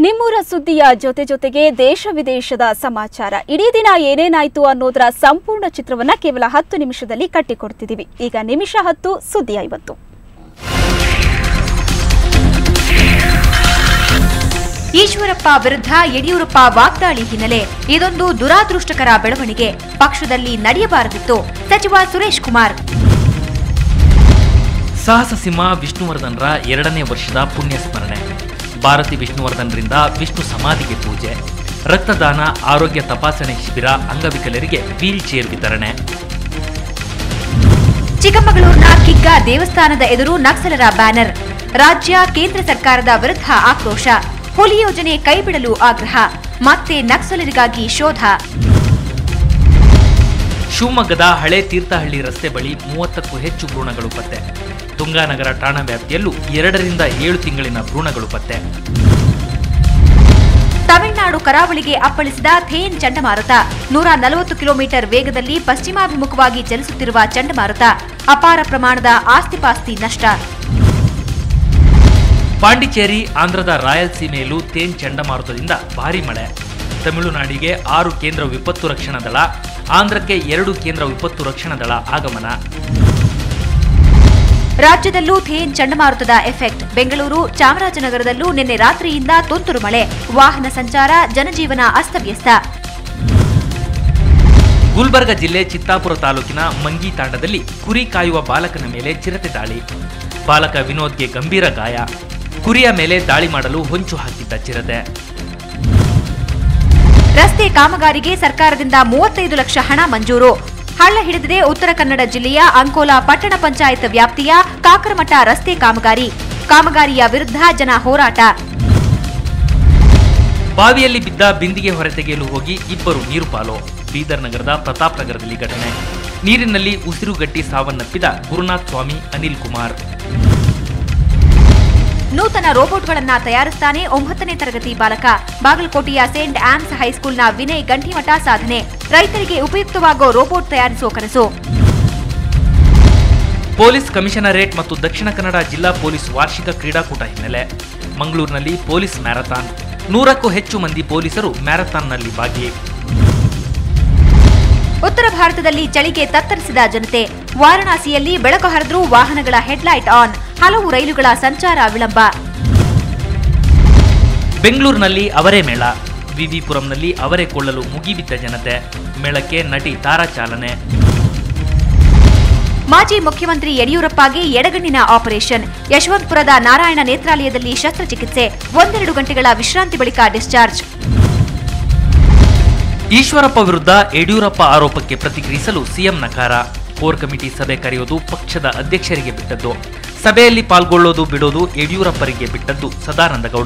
ನಿಮ್ಮೂರ ಸುದ್ದಿಯ ಜೊತೆ ಜೊತೆಗೆ ದೇಶ ವಿದೇಶದ ಸಮಾಚಾರ ಇಡೀ ದಿನ ಏನೇನಾಯ್ತು ಅನ್ನೋದರ ಸಂಪೂರ್ಣ ಚಿತ್ರವನ್ನ ಕೇವಲ ಹತ್ತು ನಿಮಿಷದಲ್ಲಿ ಕಟ್ಟಿಕೊಡ್ತಿದ್ದೀವಿ ಈಗ ನಿಮಿಷ ಹತ್ತು ಸುದ್ದಿ ಐವತ್ತು ಈಶ್ವರಪ್ಪ ವಿರುದ್ಧ ಯಡಿಯೂರಪ್ಪ ವಾಗ್ದಾಳಿ ಹಿನ್ನೆಲೆ ಇದೊಂದು ದುರಾದೃಷ್ಟಕರ ಬೆಳವಣಿಗೆ ಪಕ್ಷದಲ್ಲಿ ನಡೆಯಬಾರದಿತ್ತು ಸಚಿವ ಸುರೇಶ್ ಕುಮಾರ್ ಸಾಹಸ ಸಿಂಹ ವಿಷ್ಣುವರ್ಧನ್ರ ಎರಡನೇ ವರ್ಷದ ಪುಣ್ಯ ಸ್ಮರಣೆ ಭಾರತಿ ವಿಷ್ಣುವರ್ಧನ್ರಿಂದ ವಿಷ್ಣು ಸಮಾಧಿಗೆ ಪೂಜೆ ರಕ್ತದಾನ ಆರೋಗ್ಯ ತಪಾಸಣೆ ಶಿಬಿರ ಅಂಗವಿಕಲರಿಗೆ ವೀಲ್ ಚೇರ್ ವಿತರಣೆ ಚಿಕ್ಕಮಗಳೂರಿನ ಕಿಗ್ಗ ದೇವಸ್ಥಾನದ ಎದುರು ನಕ್ಸಲರ ಬ್ಯಾನರ್ ರಾಜ್ಯ ಕೇಂದ್ರ ಸರ್ಕಾರದ ವಿರುದ್ಧ ಆಕ್ರೋಶ ಹುಲಿ ಯೋಜನೆ ಕೈಬಿಡಲು ಆಗ್ರಹ ಮತ್ತೆ ನಕ್ಸಲರಿಗಾಗಿ ಶೋಧ ಶಿವಮೊಗ್ಗದ ಹಳೆ ತೀರ್ಥಹಳ್ಳಿ ರಸ್ತೆ ಬಳಿ ಮೂವತ್ತಕ್ಕೂ ಹೆಚ್ಚು ಭ್ರೂಣಗಳು ಪತ್ತೆ ತುಂಗಾನಗರ ಠಾಣಾ ವ್ಯಾಪ್ತಿಯಲ್ಲೂ ಎರಡರಿಂದ ಏಳು ತಿಂಗಳಿನ ಭ್ರೂಣಗಳು ಪತ್ತೆ ತಮಿಳುನಾಡು ಕರಾವಳಿಗೆ ಅಪ್ಪಳಿಸಿದ ಥೇನ್ ಚಂಡಮಾರುತ ನೂರ ನಲವತ್ತು ಕಿಲೋಮೀಟರ್ ವೇಗದಲ್ಲಿ ಪಶ್ಚಿಮಾಭಿಮುಖವಾಗಿ ಚಲಿಸುತ್ತಿರುವ ಚಂಡಮಾರುತ ಅಪಾರ ಪ್ರಮಾಣದ ಆಸ್ತಿಪಾಸ್ತಿ ನಷ್ಟ ಪಾಂಡಿಚೇರಿ ಆಂಧ್ರದ ರಾಯಲಸೀಮೆಯಲ್ಲೂ ತೇನ್ ಚಂಡಮಾರುತದಿಂದ ಭಾರೀ ಮಳೆ ತಮಿಳುನಾಡಿಗೆ ಆರು ಕೇಂದ್ರ ವಿಪತ್ತು ರಕ್ಷಣಾ ದಳ ಆಂಧ್ರಕ್ಕೆ ಎರಡು ಕೇಂದ್ರ ವಿಪತ್ತು ರಕ್ಷಣಾ ದಳ ಆಗಮನ ರಾಜ್ಯದಲ್ಲೂ ಥೇನ್ ಚಂಡಮಾರುತದ ಎಫೆಕ್ಟ್ ಬೆಂಗಳೂರು ಚಾಮರಾಜನಗರದಲ್ಲೂ ನಿನ್ನೆ ರಾತ್ರಿಯಿಂದ ತುಂತುರು ಮಳೆ ವಾಹನ ಸಂಚಾರ ಜನಜೀವನ ಅಸ್ತವ್ಯಸ್ತ ಗುಲ್ಬರ್ಗ ಜಿಲ್ಲೆ ಚಿತ್ತಾಪುರ ತಾಲೂಕಿನ ಮಂಗಿ ತಾಂಡದಲ್ಲಿ ಕುರಿ ಕಾಯುವ ಬಾಲಕನ ಮೇಲೆ ಚಿರತೆ ದಾಳಿ ಬಾಲಕ ವಿನೋದ್ಗೆ ಗಂಭೀರ ಗಾಯ ಕುರಿಯ ಮೇಲೆ ದಾಳಿ ಮಾಡಲು ಹೊಂಚು ಹಾಕಿದ್ದ ಚಿರತೆ ರಸ್ತೆ ಕಾಮಗಾರಿಗೆ ಸರ್ಕಾರದಿಂದ ಮೂವತ್ತೈದು ಲಕ್ಷ ಹಣ ಮಂಜೂರು ಹಳ್ಳ ಹಿಡಿದಿದೆ ಉತ್ತರ ಕನ್ನಡ ಜಿಲ್ಲೆಯ ಅಂಕೋಲಾ ಪಟ್ಟಣ ಪಂಚಾಯತ್ ವ್ಯಾಪ್ತಿಯ ಕಾಕರಮಠ ರಸ್ತೆ ಕಾಮಗಾರಿ ಕಾಮಗಾರಿಯ ವಿರುದ್ಧ ಜನ ಹೋರಾಟ ಬಾವಿಯಲ್ಲಿ ಬಿದ್ದ ಬಿಂದಿಗೆ ಹೊರತೆಗೆಯಲು ಹೋಗಿ ಇಬ್ಬರು ನೀರು ಪಾಲು ಬೀದರ್ ನಗರದ ಪ್ರತಾಪ್ ನಗರದಲ್ಲಿ ಘಟನೆ ನೀರಿನಲ್ಲಿ ಉಸಿರುಗಟ್ಟಿ ಸಾವನ್ನಪ್ಪಿದ ಗುರುನಾಥ್ ಸ್ವಾಮಿ ಅನಿಲ್ ಕುಮಾರ್ ನೂತನ ರೋಬೋಟ್ಗಳನ್ನ ತಯಾರಿಸ್ತಾನೆ ಒಂಬತ್ತನೇ ತರಗತಿ ಬಾಲಕ ಬಾಗಲಕೋಟೆಯ ಸೇಂಟ್ ಆನ್ಸ್ ಹೈಸ್ಕೂಲ್ನ ವಿನಯ್ ಗಂಟಿಮಠ ಸಾಧನೆ ರೈತರಿಗೆ ಉಪಯುಕ್ತವಾಗೋ ರೋಬೋಟ್ ತಯಾರಿಸುವ ಕನಸು ಪೊಲೀಸ್ ಕಮಿಷನರೇಟ್ ಮತ್ತು ದಕ್ಷಿಣ ಕನ್ನಡ ಜಿಲ್ಲಾ ಪೊಲೀಸ್ ವಾರ್ಷಿಕ ಕ್ರೀಡಾಕೂಟ ಹಿನ್ನೆಲೆ ಮಂಗಳೂರಿನಲ್ಲಿ ಪೊಲೀಸ್ ಮ್ಯಾರಥಾನ್ ನೂರಕ್ಕೂ ಹೆಚ್ಚು ಮಂದಿ ಪೊಲೀಸರು ಮ್ಯಾರಥಾನ್ನಲ್ಲಿ ಭಾಗಿ ಉತ್ತರ ಭಾರತದಲ್ಲಿ ಚಳಿಗೆ ತತ್ತರಿಸಿದ ಜನತೆ ವಾರಣಾಸಿಯಲ್ಲಿ ಬೆಳಕು ಹರಿದ್ರೂ ವಾಹನಗಳ ಹೆಡ್ಲೈಟ್ ಆನ್ ಹಲವು ರೈಲುಗಳ ಸಂಚಾರ ವಿಳಂಬ ಬೆಂಗಳೂರಿನಲ್ಲಿ ಅವರೇ ಮೇಳ ವಿವಿಪುರಂನಲ್ಲಿ ಅವರೇ ಕೊಳ್ಳಲು ಮುಗಿಬಿದ್ದ ಜನತೆ ಮೇಳಕ್ಕೆ ನಟಿ ತಾರಾ ಚಾಲನೆ ಮಾಜಿ ಮುಖ್ಯಮಂತ್ರಿ ಯಡಿಯೂರಪ್ಪಗೆ ಎಡಗಣ್ಣಿನ ಆಪರೇಷನ್ ಯಶವಂತಪುರದ ನಾರಾಯಣ ನೇತ್ರಾಲಯದಲ್ಲಿ ಶಸ್ತ್ರಚಿಕಿತ್ಸೆ ಒಂದೆರಡು ಗಂಟೆಗಳ ವಿಶ್ರಾಂತಿ ಬಳಿಕ ಡಿಸ್ಚಾರ್ಜ್ ಈಶ್ವರಪ್ಪ ವಿರುದ್ಧ ಯಡಿಯೂರಪ್ಪ ಆರೋಪಕ್ಕೆ ಪ್ರತಿಕ್ರಿಯಿಸಲು ಸಿಎಂ ನಕಾರ ಕೋರ್ ಕಮಿಟಿ ಸಭೆ ಕರೆಯೋದು ಪಕ್ಷದ ಅಧ್ಯಕ್ಷರಿಗೆ ಬಿಟ್ಟದ್ದು ಸಭೆಯಲ್ಲಿ ಪಾಲ್ಗೊಳ್ಳೋದು ಬಿಡೋದು ಯಡಿಯೂರಪ್ಪರಿಗೆ ಬಿಟ್ಟದ್ದು ಸದಾನಂದ ಗೌಡ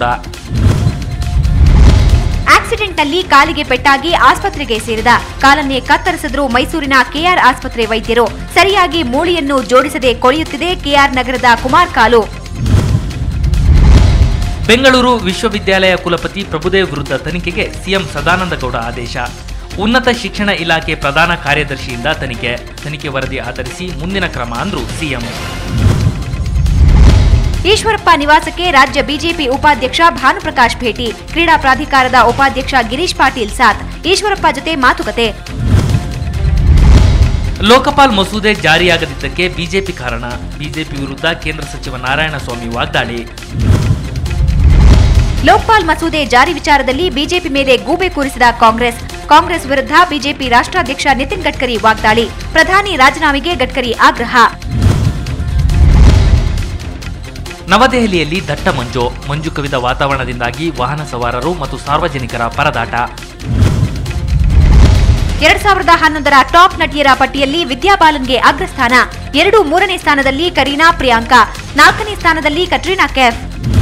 ಆಕ್ಸಿಡೆಂಟ್ನಲ್ಲಿ ಕಾಲಿಗೆ ಪೆಟ್ಟಾಗಿ ಆಸ್ಪತ್ರೆಗೆ ಸೇರಿದ ಕಾಲನ್ನೇ ಕತ್ತರಿಸಿದ್ರು ಮೈಸೂರಿನ ಕೆಆರ್ ಆಸ್ಪತ್ರೆ ವೈದ್ಯರು ಸರಿಯಾಗಿ ಮೂಳೆಯನ್ನು ಜೋಡಿಸದೆ ಕೊಳೆಯುತ್ತಿದೆ ಕೆಆರ್ ನಗರದ ಕುಮಾರ್ ಕಾಲು ಬೆಂಗಳೂರು ವಿಶ್ವವಿದ್ಯಾಲಯ ಕುಲಪತಿ ಪ್ರಭುದೇವ್ ವಿರುದ್ಧ ತನಿಖೆಗೆ ಸಿಎಂ ಸದಾನಂದ ಗೌಡ ಆದೇಶ ಉನ್ನತ ಶಿಕ್ಷಣ ಇಲಾಖೆ ಪ್ರಧಾನ ಕಾರ್ಯದರ್ಶಿಯಿಂದ ತನಿಖೆ ತನಿಖೆ ವರದಿ ಆಧರಿಸಿ ಮುಂದಿನ ಕ್ರಮ ಅಂದ್ರು ಸಿಎಂ ಈಶ್ವರಪ್ಪ ನಿವಾಸಕ್ಕೆ ರಾಜ್ಯ ಬಿಜೆಪಿ ಉಪಾಧ್ಯಕ್ಷ ಭಾನುಪ್ರಕಾಶ್ ಭೇಟಿ ಕ್ರೀಡಾ ಪ್ರಾಧಿಕಾರದ ಉಪಾಧ್ಯಕ್ಷ ಗಿರೀಶ್ ಪಾಟೀಲ್ ಸಾಥ್ ಈಶ್ವರಪ್ಪ ಜೊತೆ ಮಾತುಕತೆ ಲೋಕಪಾಲ್ ಮಸೂದೆ ಜಾರಿಯಾಗದಿದ್ದಕ್ಕೆ ಬಿಜೆಪಿ ಕಾರಣ ಬಿಜೆಪಿ ವಿರುದ್ಧ ಕೇಂದ್ರ ಸಚಿವ ನಾರಾಯಣಸ್ವಾಮಿ ವಾಗ್ದಾಳಿ ಲೋಕ್ಪಾಲ್ ಮಸೂದೆ ಜಾರಿ ವಿಚಾರದಲ್ಲಿ ಬಿಜೆಪಿ ಮೇಲೆ ಗೂಬೆ ಕೂರಿಸಿದ ಕಾಂಗ್ರೆಸ್ ಕಾಂಗ್ರೆಸ್ ವಿರುದ್ಧ ಬಿಜೆಪಿ ರಾಷ್ಟ್ರಾಧ್ಯಕ್ಷ ನಿತಿನ್ ಗಡ್ಕರಿ ವಾಗ್ದಾಳಿ ಪ್ರಧಾನಿ ರಾಜೀನಾಮೆಗೆ ಗಡ್ಕರಿ ಆಗ್ರಹ ನವದೆಹಲಿಯಲ್ಲಿ ದಟ್ಟ ಮಂಜು ಮಂಜು ಕವಿದ ವಾತಾವರಣದಿಂದಾಗಿ ವಾಹನ ಸವಾರರು ಮತ್ತು ಸಾರ್ವಜನಿಕರ ಪರದಾಟ ಎರಡ್ ಸಾವಿರದ ಹನ್ನೊಂದರ ಟಾಪ್ ನಟಿಯರ ಪಟ್ಟಿಯಲ್ಲಿ ವಿದ್ಯಾ ಬಾಲನ್ಗೆ ಅಗ್ರಸ್ಥಾನ ಎರಡು ಮೂರನೇ ಸ್ಥಾನದಲ್ಲಿ ಕರೀನಾ ಪ್ರಿಯಾಂಕಾ ನಾಲ್ಕನೇ ಸ್ಥಾನದಲ್ಲಿ ಕಟ್ರೀನಾ ಕೆಫ್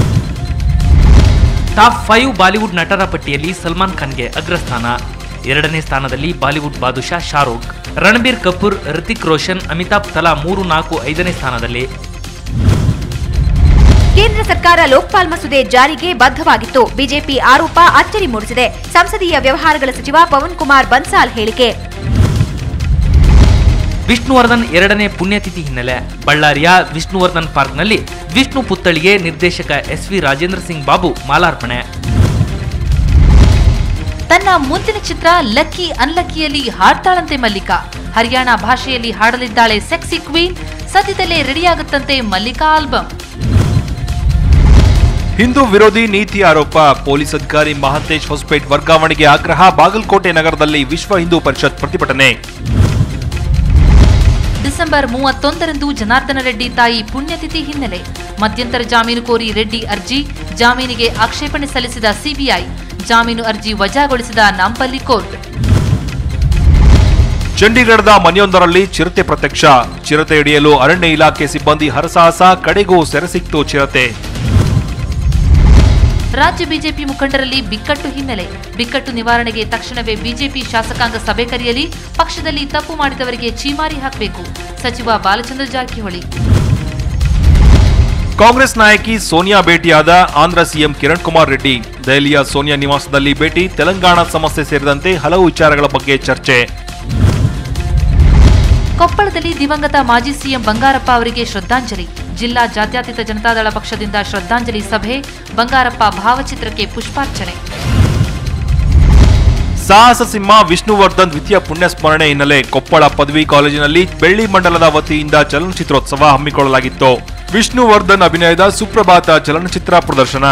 ಟಾಪ್ ಫೈವ್ ಬಾಲಿವುಡ್ ನಟರ ಪಟ್ಟಿಯಲ್ಲಿ ಸಲ್ಮಾನ್ ಖಾನ್ಗೆ ಅಗ್ರಸ್ಥಾನ ಎರಡನೇ ಸ್ಥಾನದಲ್ಲಿ ಬಾಲಿವುಡ್ ಬಾದುಷಾ ಶಾರೂಕ್ ರಣಬೀರ್ ಕಪೂರ್ ರಿತಿಕ್ ರೋಷನ್ ಅಮಿತಾಬ್ ತಲಾ ಮೂರು ನಾಲ್ಕು ಐದನೇ ಸ್ಥಾನದಲ್ಲಿ ಕೇಂದ್ರ ಸರ್ಕಾರ ಲೋಕ್ಪಾಲ್ ಮಸೂದೆ ಜಾರಿಗೆ ಬದ್ಧವಾಗಿತ್ತು ಬಿಜೆಪಿ ಆರೋಪ ಅಚ್ಚರಿ ಮೂಡಿಸಿದೆ ಸಂಸದೀಯ ವ್ಯವಹಾರಗಳ ಸಚಿವ ಪವನ್ ಕುಮಾರ್ ಬನ್ಸಾಲ್ ಹೇಳಿಕೆ ವಿಷ್ಣುವರ್ಧನ್ ಎರಡನೇ ಪುಣ್ಯತಿಥಿ ಹಿನ್ನೆಲೆ ಬಳ್ಳಾರಿಯ ವಿಷ್ಣುವರ್ಧನ್ ಪಾರ್ಕ್ನಲ್ಲಿ ವಿಷ್ಣು ಪುತ್ಥಳಿಗೆ ನಿರ್ದೇಶಕ ಎಸ್ ವಿ ರಾಜೇಂದ್ರ ಸಿಂಗ್ ಬಾಬು ಮಾಲಾರ್ಪಣೆ ತನ್ನ ಮುಂದಿನ ಚಿತ್ರ ಲಕ್ಕಿ ಅನ್ಲಕ್ಕಿಯಲ್ಲಿ ಹಾಡ್ತಾಳಂತೆ ಮಲ್ಲಿಕಾ ಹರಿಯಾಣ ಭಾಷೆಯಲ್ಲಿ ಹಾಡಲಿದ್ದಾಳೆ ಸೆಕ್ಸಿ ಕ್ವೀನ್ ಸದ್ಯದಲ್ಲೇ ರೆಡಿಯಾಗುತ್ತಂತೆ ಮಲ್ಲಿಕಾ ಆಲ್ಬಮ್ ಹಿಂದೂ ವಿರೋಧಿ ನೀತಿ ಆರೋಪ ಪೊಲೀಸ್ ಅಧಿಕಾರಿ ಮಹಾಂತೇಶ್ ಹೊಸಪೇಟ್ ವರ್ಗಾವಣೆಗೆ ಆಗ್ರಹ ಬಾಗಲಕೋಟೆ ನಗರದಲ್ಲಿ ವಿಶ್ವ ಹಿಂದೂ ಪರಿಷತ್ ಪ್ರತಿಭಟನೆ ಡಿಸೆಂಬರ್ ಮೂವತ್ತೊಂದರಂದು ಜನಾರ್ದನ ರೆಡ್ಡಿ ತಾಯಿ ಪುಣ್ಯತಿಥಿ ಹಿನ್ನೆಲೆ ಮಧ್ಯಂತರ ಜಾಮೀನು ಕೋರಿ ರೆಡ್ಡಿ ಅರ್ಜಿ ಜಾಮೀನಿಗೆ ಆಕ್ಷೇಪಣೆ ಸಲ್ಲಿಸಿದ ಸಿಬಿಐ ಜಾಮೀನು ಅರ್ಜಿ ವಜಾಗೊಳಿಸಿದ ನಾಂಪಲ್ಲಿ ಕೋರ್ಟ್ ಚಂಡೀಗಢದ ಮನೆಯೊಂದರಲ್ಲಿ ಚಿರತೆ ಪ್ರತ್ಯಕ್ಷ ಚಿರತೆ ಹಿಡಿಯಲು ಅರಣ್ಯ ಇಲಾಖೆ ಸಿಬ್ಬಂದಿ ಹರಸಾಹಸ ಕಡೆಗೂ ಸೆರೆಸಿಕ್ತು ಚಿರತೆ ರಾಜ್ಯ ಬಿಜೆಪಿ ಮುಖಂಡರಲ್ಲಿ ಬಿಕ್ಕಟ್ಟು ಹಿನ್ನೆಲೆ ಬಿಕ್ಕಟ್ಟು ನಿವಾರಣೆಗೆ ತಕ್ಷಣವೇ ಬಿಜೆಪಿ ಶಾಸಕಾಂಗ ಸಭೆ ಕರೆಯಲಿ ಪಕ್ಷದಲ್ಲಿ ತಪ್ಪು ಮಾಡಿದವರಿಗೆ ಚೀಮಾರಿ ಹಾಕಬೇಕು ಸಚಿವ ಬಾಲಚಂದ್ರ ಜಾರಕಿಹೊಳಿ ಕಾಂಗ್ರೆಸ್ ನಾಯಕಿ ಸೋನಿಯಾ ಭೇಟಿಯಾದ ಆಂಧ್ರ ಸಿಎಂ ಕಿರಣ್ ಕುಮಾರ್ ರೆಡ್ಡಿ ದೆಹಲಿಯ ಸೋನಿಯಾ ನಿವಾಸದಲ್ಲಿ ಭೇಟಿ ತೆಲಂಗಾಣ ಸಮಸ್ಯೆ ಸೇರಿದಂತೆ ಹಲವು ವಿಚಾರಗಳ ಬಗ್ಗೆ ಚರ್ಚೆ ಕೊಪ್ಪಳದಲ್ಲಿ ದಿವಂಗತ ಮಾಜಿ ಸಿಎಂ ಬಂಗಾರಪ್ಪ ಅವರಿಗೆ ಶ್ರದ್ಧಾಂಜಲಿ ಜಿಲ್ಲಾ ಜಾತ್ಯತೀತ ಜನತಾದಳ ಪಕ್ಷದಿಂದ ಶ್ರದ್ಧಾಂಜಲಿ ಸಭೆ ಬಂಗಾರಪ್ಪ ಭಾವಚಿತ್ರಕ್ಕೆ ಪುಷ್ಪಾರ್ಚನೆ ಸಾಹಸ ಸಿಂಹ ವಿಷ್ಣುವರ್ಧನ್ ದ್ವಿತೀಯ ಪುಣ್ಯಸ್ಮರಣೆ ಹಿನ್ನೆಲೆ ಕೊಪ್ಪಳ ಪದವಿ ಕಾಲೇಜಿನಲ್ಲಿ ಬೆಳ್ಳಿ ಮಂಡಲದ ವತಿಯಿಂದ ಚಲನಚಿತ್ರೋತ್ಸವ ಹಮ್ಮಿಕೊಳ್ಳಲಾಗಿತ್ತು ವಿಷ್ಣುವರ್ಧನ್ ಅಭಿನಯದ ಸುಪ್ರಭಾತ ಚಲನಚಿತ್ರ ಪ್ರದರ್ಶನ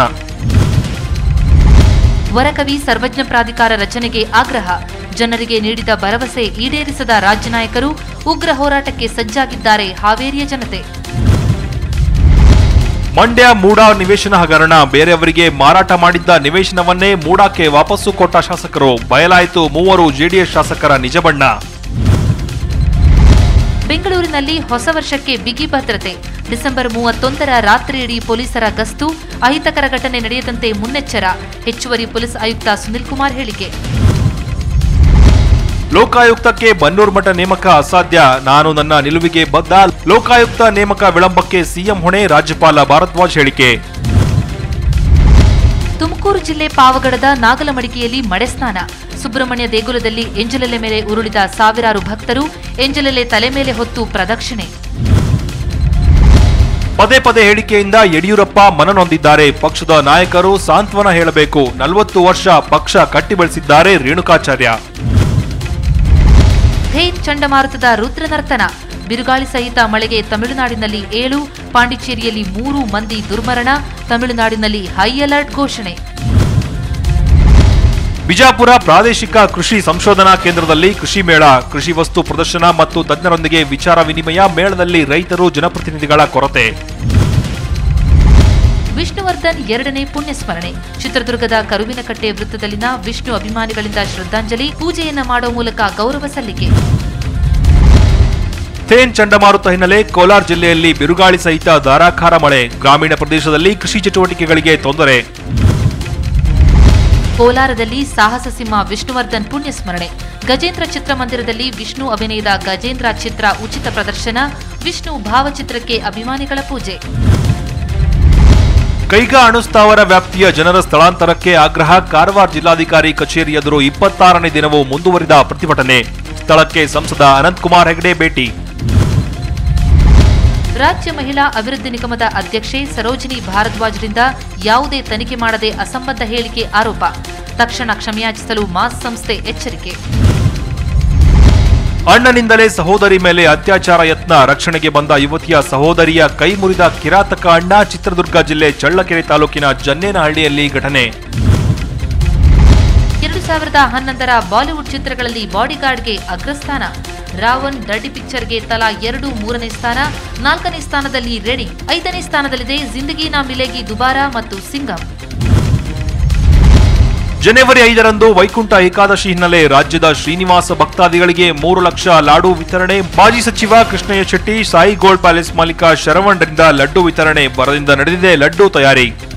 ವರಕವಿ ಸರ್ವಜ್ಞ ಪ್ರಾಧಿಕಾರ ರಚನೆಗೆ ಆಗ್ರಹ ಜನರಿಗೆ ನೀಡಿದ ಭರವಸೆ ಈಡೇರಿಸದ ರಾಜ್ಯ ನಾಯಕರು ಉಗ್ರ ಹೋರಾಟಕ್ಕೆ ಸಜ್ಜಾಗಿದ್ದಾರೆ ಹಾವೇರಿಯ ಜನತೆ ಮಂಡ್ಯ ಮೂಡಾ ನಿವೇಶನ ಹಗರಣ ಬೇರೆಯವರಿಗೆ ಮಾರಾಟ ಮಾಡಿದ್ದ ನಿವೇಶನವನ್ನೇ ಮೂಡಾಕ್ಕೆ ವಾಪಸ್ಸು ಕೊಟ್ಟ ಶಾಸಕರು ಬಯಲಾಯಿತು ಮೂವರು ಜೆಡಿಎಸ್ ಶಾಸಕರ ನಿಜ ಬಣ್ಣ ಬೆಂಗಳೂರಿನಲ್ಲಿ ಹೊಸ ವರ್ಷಕ್ಕೆ ಬಿಗಿ ಭದ್ರತೆ ಡಿಸೆಂಬರ್ ಮೂವತ್ತೊಂದರ ರಾತ್ರಿಯಿಡೀ ಪೊಲೀಸರ ಗಸ್ತು ಅಹಿತಕರ ಘಟನೆ ನಡೆಯದಂತೆ ಮುನ್ನೆಚ್ಚರ ಹೆಚ್ಚುವರಿ ಪೊಲೀಸ್ ಆಯುಕ್ತ ಸುನಿಲ್ ಕುಮಾರ್ ಹೇಳಿಕೆ ಲೋಕಾಯುಕ್ತಕ್ಕೆ ಬನ್ನೂರು ಮಠ ನೇಮಕ ಅಸಾಧ್ಯ ನಾನು ನನ್ನ ನಿಲುವಿಗೆ ಬದ್ಧ ಲೋಕಾಯುಕ್ತ ನೇಮಕ ವಿಳಂಬಕ್ಕೆ ಸಿಎಂ ಹೊಣೆ ರಾಜ್ಯಪಾಲ ಭಾರದ್ವಾಜ್ ಹೇಳಿಕೆ ತುಮಕೂರು ಜಿಲ್ಲೆ ಪಾವಗಡದ ನಾಗಲಮಡಿಕೆಯಲ್ಲಿ ಮಡೆ ಸ್ನಾನ ಸುಬ್ರಹ್ಮಣ್ಯ ದೇಗುಲದಲ್ಲಿ ಎಂಜಲೆಲೆ ಮೇಲೆ ಉರುಳಿದ ಸಾವಿರಾರು ಭಕ್ತರು ಎಂಜಲೆಲೆ ತಲೆ ಮೇಲೆ ಹೊತ್ತು ಪ್ರದಕ್ಷಿಣೆ ಪದೇ ಪದೇ ಹೇಳಿಕೆಯಿಂದ ಯಡಿಯೂರಪ್ಪ ಮನನೊಂದಿದ್ದಾರೆ ಪಕ್ಷದ ನಾಯಕರು ಸಾಂತ್ವನ ಹೇಳಬೇಕು ನಲವತ್ತು ವರ್ಷ ಪಕ್ಷ ಕಟ್ಟಿ ಬೆಳೆಸಿದ್ದಾರೆ ರೇಣುಕಾಚಾರ್ಯ ಫೇನ್ ಚಂಡಮಾರುತದ ರುದ್ರ ನರ್ತನ ಬಿರುಗಾಳಿ ಸಹಿತ ಮಳೆಗೆ ತಮಿಳುನಾಡಿನಲ್ಲಿ ಏಳು ಪಾಂಡಿಚೇರಿಯಲ್ಲಿ ಮೂರು ಮಂದಿ ದುರ್ಮರಣ ತಮಿಳುನಾಡಿನಲ್ಲಿ ಹೈ ಅಲರ್ಟ್ ಘೋಷಣೆ ಬಿಜಾಪುರ ಪ್ರಾದೇಶಿಕ ಕೃಷಿ ಸಂಶೋಧನಾ ಕೇಂದ್ರದಲ್ಲಿ ಕೃಷಿ ಮೇಳ ಕೃಷಿ ವಸ್ತು ಪ್ರದರ್ಶನ ಮತ್ತು ತಜ್ಞರೊಂದಿಗೆ ವಿಚಾರ ವಿನಿಮಯ ಮೇಳದಲ್ಲಿ ರೈತರು ಜನಪ್ರತಿನಿಧಿಗಳ ಕೊರತೆ ವಿಷ್ಣುವರ್ಧನ್ ಎರಡನೇ ಪುಣ್ಯಸ್ಮರಣೆ ಚಿತ್ರದುರ್ಗದ ಕರುವಿನಕಟ್ಟೆ ವೃತ್ತದಲ್ಲಿನ ವಿಷ್ಣು ಅಭಿಮಾನಿಗಳಿಂದ ಶ್ರದ್ಧಾಂಜಲಿ ಪೂಜೆಯನ್ನ ಮಾಡುವ ಮೂಲಕ ಗೌರವ ಸಲ್ಲಿಕೆ ಥೇನ್ ಚಂಡಮಾರುತ ಹಿನ್ನೆಲೆ ಕೋಲಾರ ಜಿಲ್ಲೆಯಲ್ಲಿ ಬಿರುಗಾಳಿ ಸಹಿತ ಧಾರಾಕಾರ ಮಳೆ ಗ್ರಾಮೀಣ ಪ್ರದೇಶದಲ್ಲಿ ಕೃಷಿ ಚಟುವಟಿಕೆಗಳಿಗೆ ತೊಂದರೆ ಕೋಲಾರದಲ್ಲಿ ಸಾಹಸ ಸಿಂಹ ವಿಷ್ಣುವರ್ಧನ್ ಪುಣ್ಯಸ್ಮರಣೆ ಗಜೇಂದ್ರ ಚಿತ್ರಮಂದಿರದಲ್ಲಿ ವಿಷ್ಣು ಅಭಿನಯದ ಗಜೇಂದ್ರ ಚಿತ್ರ ಉಚಿತ ಪ್ರದರ್ಶನ ವಿಷ್ಣು ಭಾವಚಿತ್ರಕ್ಕೆ ಅಭಿಮಾನಿಗಳ ಪೂಜೆ ಕೈಗಾ ಅಣುಸ್ಥಾವರ ವ್ಯಾಪ್ತಿಯ ಜನರ ಸ್ಥಳಾಂತರಕ್ಕೆ ಆಗ್ರಹ ಕಾರವಾರ ಜಿಲ್ಲಾಧಿಕಾರಿ ಕಚೇರಿ ಎದುರು ಇಪ್ಪತ್ತಾರನೇ ದಿನವೂ ಮುಂದುವರಿದ ಪ್ರತಿಭಟನೆ ಸ್ಥಳಕ್ಕೆ ಸಂಸದ ಅನಂತಕುಮಾರ್ ಹೆಗಡೆ ಭೇಟಿ ರಾಜ್ಯ ಮಹಿಳಾ ಅಭಿವೃದ್ಧಿ ನಿಗಮದ ಅಧ್ಯಕ್ಷೆ ಸರೋಜಿನಿ ಭಾರದ್ವಾಜ್ರಿಂದ ಯಾವುದೇ ತನಿಖೆ ಮಾಡದೆ ಅಸಂಬದ್ಧ ಹೇಳಿಕೆ ಆರೋಪ ತಕ್ಷಣ ಕ್ಷಮೆಯಾಚಿಸಲು ಮಾಸ್ ಸಂಸ್ಥೆ ಎಚ್ಚರಿಕೆ ಅಣ್ಣನಿಂದಲೇ ಸಹೋದರಿ ಮೇಲೆ ಅತ್ಯಾಚಾರ ಯತ್ನ ರಕ್ಷಣೆಗೆ ಬಂದ ಯುವತಿಯ ಸಹೋದರಿಯ ಕೈ ಮುರಿದ ಕಿರಾತಕ ಅಣ್ಣ ಚಿತ್ರದುರ್ಗ ಜಿಲ್ಲೆ ಚಳ್ಳಕೆರೆ ತಾಲೂಕಿನ ಜನ್ನೇನಹಳ್ಳಿಯಲ್ಲಿ ಘಟನೆ ಎರಡು ಸಾವಿರದ ಹನ್ನೊಂದರ ಬಾಲಿವುಡ್ ಚಿತ್ರಗಳಲ್ಲಿ ಬಾಡಿಗಾರ್ಡ್ಗೆ ಅಗ್ರಸ್ಥಾನ ರಾವಣ್ ಡರ್ಟಿ ಪಿಕ್ಚರ್ಗೆ ತಲಾ ಎರಡು ಮೂರನೇ ಸ್ಥಾನ ನಾಲ್ಕನೇ ಸ್ಥಾನದಲ್ಲಿ ರೆಡಿ ಐದನೇ ಸ್ಥಾನದಲ್ಲಿದೆ ಜಿಂದಗಿ ನಾ ಮಿಲೇಗಿ ದುಬಾರಾ ಮತ್ತು ಸಿಂಗಂ ಜನವರಿ ಐದರಂದು ವೈಕುಂಠ ಏಕಾದಶಿ ಹಿನ್ನೆಲೆ ರಾಜ್ಯದ ಶ್ರೀನಿವಾಸ ಭಕ್ತಾದಿಗಳಿಗೆ ಮೂರು ಲಕ್ಷ ಲಾಡು ವಿತರಣೆ ಮಾಜಿ ಸಚಿವ ಕೃಷ್ಣಯ್ಯ ಶೆಟ್ಟಿ ಸಾಯಿ ಗೋಲ್ಡ್ ಪ್ಯಾಲೇಸ್ ಮಾಲೀಕ ಶರವಣ್ರಿಂದ ಲಡ್ಡು ವಿತರಣೆ ಬರದಿಂದ ನಡೆದಿದೆ ಲಡ್ಡು ತಯಾರಿ